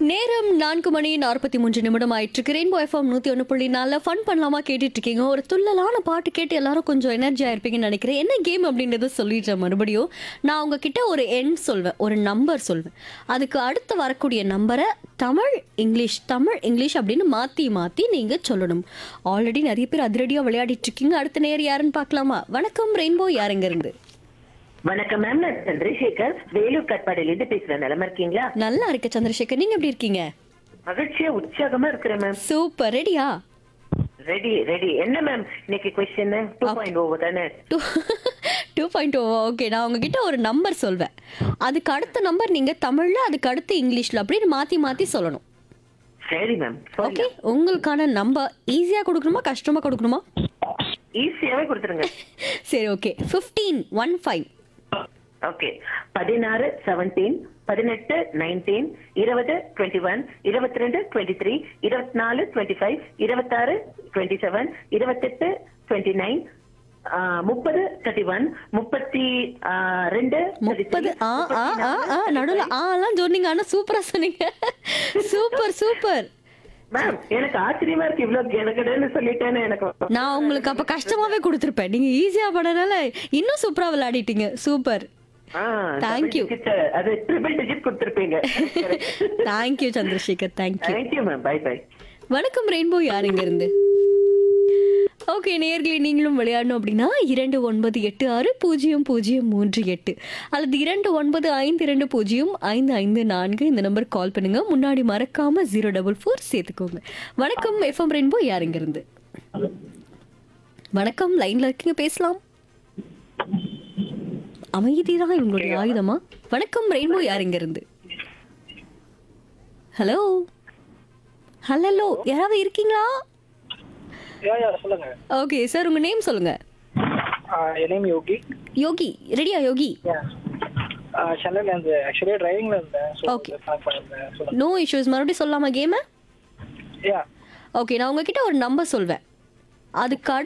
நேரம் நான்கு மணி நாற்பத்தி மூன்று நிமிடம் ஆயிட்டு இருக்கு ரெயின்போ எஃப்எம் நூத்தி ஒன்று புள்ளி நாலில் ஃபன் பண்ணலாமா கேட்டுட்டு இருக்கீங்க ஒரு துள்ளலான பாட்டு கேட்டு எல்லாரும் கொஞ்சம் எனர்ஜியா இருப்பீங்கன்னு நினைக்கிறேன் என்ன கேம் அப்படின்றத சொல்லிடுறேன் மறுபடியும் நான் உங்ககிட்ட ஒரு எண் சொல்வேன் ஒரு நம்பர் சொல்வேன் அதுக்கு அடுத்து வரக்கூடிய நம்பரை தமிழ் இங்கிலீஷ் தமிழ் இங்கிலீஷ் அப்படின்னு மாத்தி மாத்தி நீங்க சொல்லணும் ஆல்ரெடி நிறைய பேர் அதிரடியா விளையாடிட்டு இருக்கீங்க அடுத்த நேர் யாருன்னு பார்க்கலாமா வணக்கம் ரெயின்போ யாருங்க இருந்து வணக்கம் மேம் நான் சந்திரசேகர் வேலூர் கட்பாடியிலிருந்து பேசுறேன் நிலமா இருக்கீங்களா நல்லா இருக்க சந்திரசேகர் நீங்க எப்படி இருக்கீங்க மகிழ்ச்சியா உற்சாகமா இருக்கிறேன் மேம் சூப்பர் ரெடியா ரெடி ரெடி என்ன மேம் இன்னைக்கு கொஸ்டின் டூ பாயிண்ட் ஓவர் தானே டூ டூ பாயிண்ட் ஓ ஓகே நான் உங்ககிட்ட ஒரு நம்பர் சொல்வேன் அதுக்கு அடுத்த நம்பர் நீங்க தமிழ்ல அதுக்கு அடுத்து இங்கிலீஷ்ல அப்படின்னு மாத்தி மாத்தி சொல்லணும் சரி மேம் ஓகே உங்களுக்கான நம்பர் ஈஸியா கொடுக்கணுமா கஷ்டமா கொடுக்கணுமா ஈஸியாவே கொடுத்துருங்க சரி okay fifteen one five okay பதினாறு செவன்டீன் பதினெட்டு நைன்டீன் இருபது டுவெண்ட்டி ஒன் இருபத்தி ரெண்டு டுவெண்ட்டி த்ரீ இருபத்தி நாலு டுவெண்ட்டி ஃபைவ் இருபத்தாறு டுவெண்ட்டி செவன் இருபத்தெட்டு டுவெண்ட்டி நைன் முப்பது தேர்ட்டி ஒன் முப்பத்தி ஆ, ரெண்டு முப்பது ஆ ஆ ஆ ஆ நடுவில் ஆலாம் சொன்னீங்க ஆனா சூப்பரா சொன்னீங்க சூப்பர் சூப்பர் மேம் எனக்கு ஆச்சரியமா இருக்கு இவ்வளவு எனக்குன்னு சொல்லிட்டேன்னு எனக்கு நான் உங்களுக்கு அப்ப கஷ்டமாவே கொடுத்துருப்பேன் நீங்க ஈஸியா பண்ணனால இன்னும் சூப்பரா விளையாடிட்டீங்க சூப்பர் ஆ, Thank double you. digit, அது ட்ரிபிள் டிஜிட் கொடுத்துருப்பீங்க thank you Chandrasekhar thank you thank you ma'am bye bye வணக்கம் ரெயின்போ யார் இங்க இருந்து ஓகே நேர்களை நீங்களும் விளையாடணும் அப்படின்னா இரண்டு ஒன்பது எட்டு ஆறு பூஜ்ஜியம் பூஜ்ஜியம் மூன்று எட்டு அல்லது இரண்டு ஒன்பது ஐந்து இரண்டு பூஜ்ஜியம் ஐந்து ஐந்து நான்கு இந்த நம்பர் கால் பண்ணுங்க முன்னாடி மறக்காம ஜீரோ டபுள் ஃபோர் சேர்த்துக்கோங்க வணக்கம் எஃப்எம் ரெயின்போ யார் இங்க இருந்து வணக்கம் லைன்ல இருக்கீங்க பேசலாம் அமைதி தான் இவங்களுடைய ஆயுதமா வணக்கம் ரெயின்போ யார் இங்க இருந்து ஹலோ ஹலோ யாராவது இருக்கீங்களா யா யா சொல்லுங்க ஓகே சார் உங்க நேம் சொல்லுங்க என் நேம் யோகி யோகி ரெடியா யோகி சென்னையில இருந்து ஆக்சுவலி டிரைவிங்ல இருந்தேன் ஸோ Okay. கனெக்ட் பண்ணிருந்தேன் சொல்லுங்க நோ இஷ்யூஸ் மறுபடியும் சொல்லலாமா கேம யா ஓகே நான் உங்ககிட்ட ஒரு நம்பர் சொல்வேன் அதுக்கு